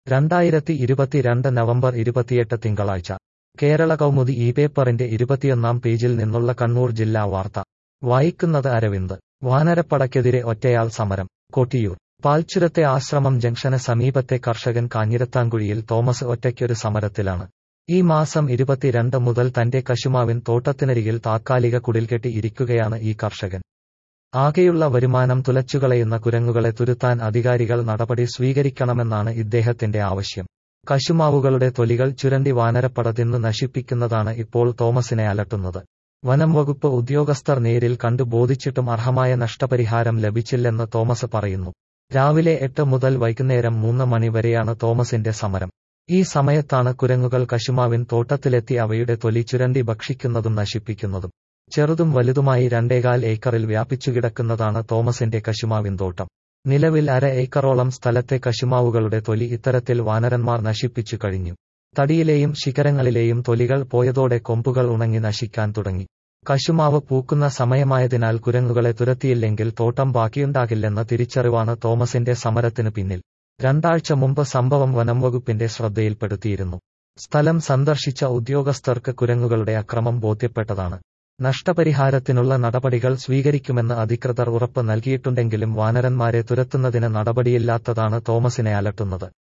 രണ്ടായിരത്തി ഇരുപത്തിരണ്ട് നവംബർ ഇരുപത്തിയെട്ട് തിങ്കളാഴ്ച കേരള കൗമുദി ഈ പേപ്പറിന്റെ ഇരുപത്തിയൊന്നാം പേജിൽ നിന്നുള്ള കണ്ണൂർ ജില്ലാ വാർത്ത വായിക്കുന്നത് അരവിന്ദ് വാനരപ്പടയ്ക്കെതിരെ ഒറ്റയാൾ സമരം കൊട്ടിയൂർ പാൽച്ചുരത്തെ ആശ്രമം ജംഗ്ഷന് സമീപത്തെ കർഷകൻ കാഞ്ഞിരത്താങ്കുഴിയിൽ തോമസ് ഒറ്റയ്ക്കൊരു സമരത്തിലാണ് ഈ മാസം ഇരുപത്തിരണ്ട് മുതൽ തന്റെ കശുമാവിൻ തോട്ടത്തിനരികിൽ താത്കാലിക കുടിൽകെട്ടി ഇരിക്കുകയാണ് ഈ കർഷകൻ ആകെയുള്ള വരുമാനം തുലച്ചുകളയുന്ന കുരങ്ങുകളെ തുരുത്താൻ അധികാരികൾ നടപടി സ്വീകരിക്കണമെന്നാണ് ഇദ്ദേഹത്തിന്റെ ആവശ്യം കശുമാവുകളുടെ തൊലികൾ ചുരണ്ടി വാനരപ്പട തിന്ന് നശിപ്പിക്കുന്നതാണ് ഇപ്പോൾ തോമസിനെ അലട്ടുന്നത് വനം വകുപ്പ് ഉദ്യോഗസ്ഥർ നേരിൽ കണ്ടു ബോധിച്ചിട്ടും അർഹമായ നഷ്ടപരിഹാരം ലഭിച്ചില്ലെന്ന് തോമസ് പറയുന്നു രാവിലെ എട്ട് മുതൽ വൈകുന്നേരം മൂന്ന് മണി വരെയാണ് തോമസിന്റെ സമരം ഈ സമയത്താണ് കുരങ്ങുകൾ കശുമാവിൻ തോട്ടത്തിലെത്തി അവയുടെ തൊലി ചുരണ്ടി ഭക്ഷിക്കുന്നതും നശിപ്പിക്കുന്നതും ചെറുതും വലുതുമായി രണ്ടേകാൽ ഏക്കറിൽ വ്യാപിച്ചുകിടക്കുന്നതാണ് തോമസിന്റെ കശുമാവിൻ തോട്ടം നിലവിൽ അര ഏക്കറോളം സ്ഥലത്തെ കശുമാവുകളുടെ തൊലി ഇത്തരത്തിൽ വാനരന്മാർ നശിപ്പിച്ചു കഴിഞ്ഞു തടിയിലെയും ശിഖരങ്ങളിലെയും തൊലികൾ പോയതോടെ കൊമ്പുകൾ ഉണങ്ങി നശിക്കാൻ തുടങ്ങി കശുമാവ് പൂക്കുന്ന സമയമായതിനാൽ കുരങ്ങുകളെ തുരത്തിയില്ലെങ്കിൽ തോട്ടം ബാക്കിയുണ്ടാകില്ലെന്ന തിരിച്ചറിവാണ് തോമസിന്റെ സമരത്തിന് പിന്നിൽ രണ്ടാഴ്ച മുമ്പ് സംഭവം വനം വകുപ്പിന്റെ ശ്രദ്ധയിൽപ്പെടുത്തിയിരുന്നു സ്ഥലം സന്ദർശിച്ച ഉദ്യോഗസ്ഥർക്ക് കുരങ്ങുകളുടെ അക്രമം ബോധ്യപ്പെട്ടതാണ് നഷ്ടപരിഹാരത്തിനുള്ള നടപടികൾ സ്വീകരിക്കുമെന്ന് അധികൃതർ ഉറപ്പ് നൽകിയിട്ടുണ്ടെങ്കിലും വാനരന്മാരെ തുരത്തുന്നതിന് നടപടിയില്ലാത്തതാണ് തോമസിനെ അലട്ടുന്നത്